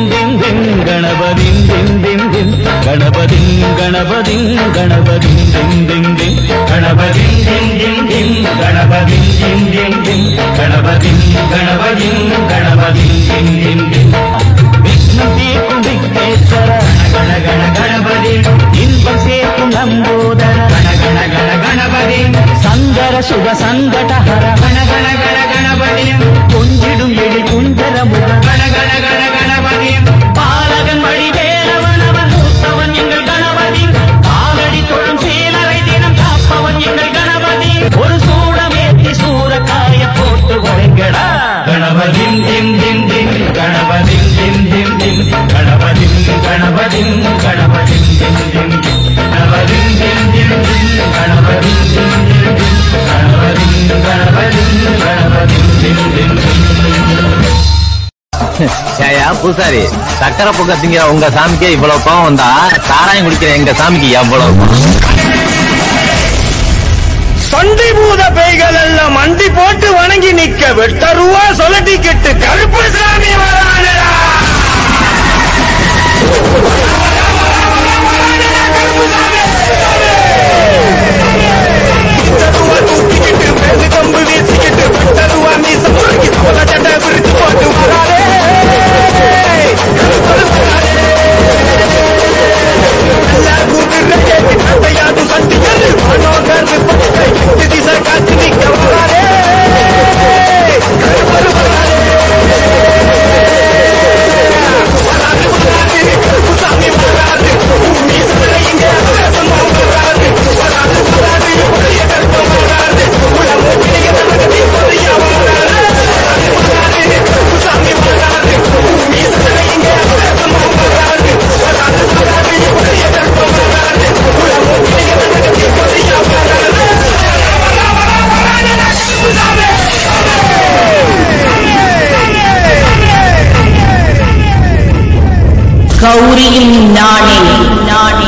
Thiem திம் கணபதிம் திம் திம் திம் கணபதிம் கணபதிம் கணபதிம் திம் திம் திம் கணபதிம் திம் திம் திம் கணபதிம் திம் திம் திம் கணபதிம் கணபதிம் கணபதிம் திம் திம் திம் விக்னம் தீர்க்கும் விக்னேஸ்வர கண கண கணபதி இன்பம் சேர்க்கும் நம்போதர கண கண கண கணபதி சங்கர சுக சங்கடஹர கண கண கண கணபதி கொஞ்சிடும் எழி குஞ்சர முக கண கண கண கணபதி பாலகன் வழி வேலவன் அவன் மூத்தவன் எங்கள் கணபதி காலடி தொழும் சீலரை தினம் காப்பவன் எங்கள் கணபதி ஒரு சூடமேத்தி சூரக்காய போட்டு வரைங்கடா கணபதிம் திம் திம் திம் கணபதிம் திம் திம் திம் கணபதிம் கணபதிம் கணபதிம் திம் திம் திம் கணபதிம் திம் திம் திம் கணபதிம் திம் திம் திம் கணபதிம் கணபதிம் கணபதிம் திம் திம் திம் ஏயா பூசாரி சக்கரை பொங்க திங்கிற உங்க சாமிக்கே இவ்வளவு கோவம் வந்தா சாராயம் குடிக்கிற எங்க சாமிக்கு எவ்வளவு கோவம்? சண்டி பூத பேய்கள் எல்லாம் மண்டி போட்டு வணங்கி நிக்க வெட்ட ரூபா சொல்லட்டி கெட்டு கருப்பு சாமி வரானடா தருவா தூக்கிக்கிட்டு பேசு கம்பு வீசிக்கிட்டு தருவா மீச முறுக்கி சோழ சட்டை விரிச்சு போட்டு வராரே எல்லாருக்கும் விர கேட்டு நட்டையாது சட்டிகள் மனோகர் விபத்தை எட்டு திசை காத்து நிக்க வராரே கருப்பரு வராரே வராது வராது குசாமி வராது பூமி சிறையுங்க அரசமா வராது வராது வராது எப்படிய கற்பம் வராது உலக பிடிக்க தனக்கு பொறியா வராது வராது குசாமி வராது பூமி சிறையுங்க அரசமா வராது வராது வராது எப்படிய கற்பம் வராது உலக பிடிக்க தனக்கு பொறியா வராது கௌரியின் நாணே நாணே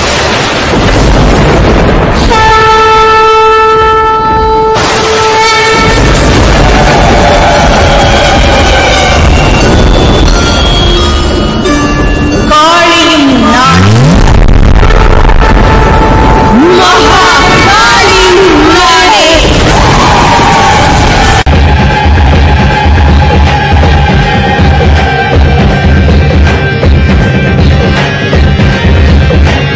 காளியின் நாணே மகா காளியின் நாணே கணபதி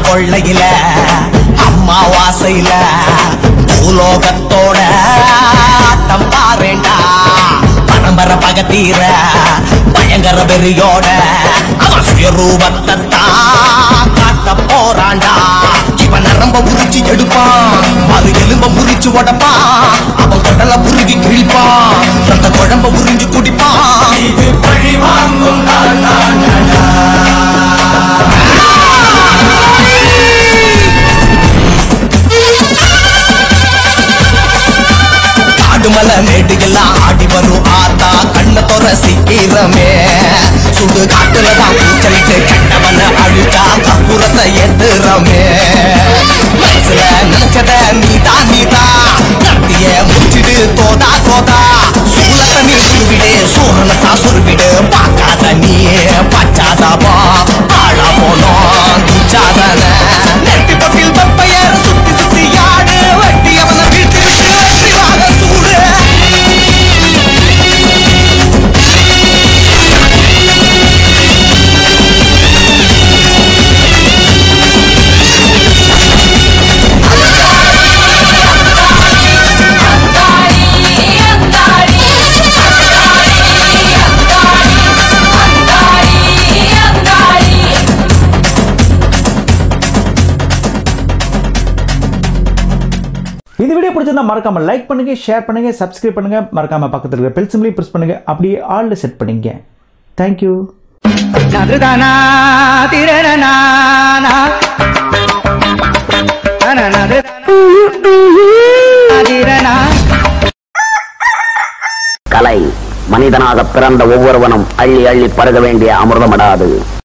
கொள்ளையில அம்மாவாசையில பூலோகத்தோட ஆட்டம் பாருண்டா பரம்பரை பகத்தீர பயங்கர வெறியோட அவன் சுயரூபத்தை தான் காட்ட போறான்டா இவன் நரம்ப புரிச்சு எடுப்பான் அது எலும்ப புரிச்சு உடப்பான் அவன் கடலை புருகி கிழிப்பான் ரத்த குழம்ப புரிஞ்சு குடிப்பான் இது பழி வாங்கும் நாள் நானடா. காடுமலை மேடு எல்லாம் ஆடி வரும் ஆத்தா கண்ண தொற சீக்கிரமே சுடு காட்டுல தான் பூச்சலிட்டு கண்டவன அழுச்சா கப்புறத்தை ஏத்துறமே மனசுல நினைச்சத நீதா நீதா கத்திய முடிச்சிடு தோதா தோதா சூலத்தை நீ சுருவிடு சூரனத்தா சுருவிடு பார்க்காத நீ பச்சாதாபா ஆளா போனோம் துச்சாதன நெட்டி பொட்டில் பப்பையர் சுத்தி சுத்தி யாடு வெட்டி அவனை வீட்டு விட்டு வெற்றி வாங்க சூடு இந்த வீடியோ பிடிச்சிருந்தா மறக்காம லைக் பண்ணுங்க ஷேர் பண்ணுங்க சப்ஸ்கிரைப் பண்ணுங்க மறக்காம பக்கத்துல இருக்க பெல் சிம்லி பிரஸ் பண்ணுங்க அப்படியே ஆல்ல செட் பண்ணிங்க தேங்க்யூ நதுதானா திரணனா திரணா கலை மனிதனாக பிறந்த ஒவ்வொருவனும் அள்ளி அள்ளி பருக வேண்டிய அமிர்தமடாது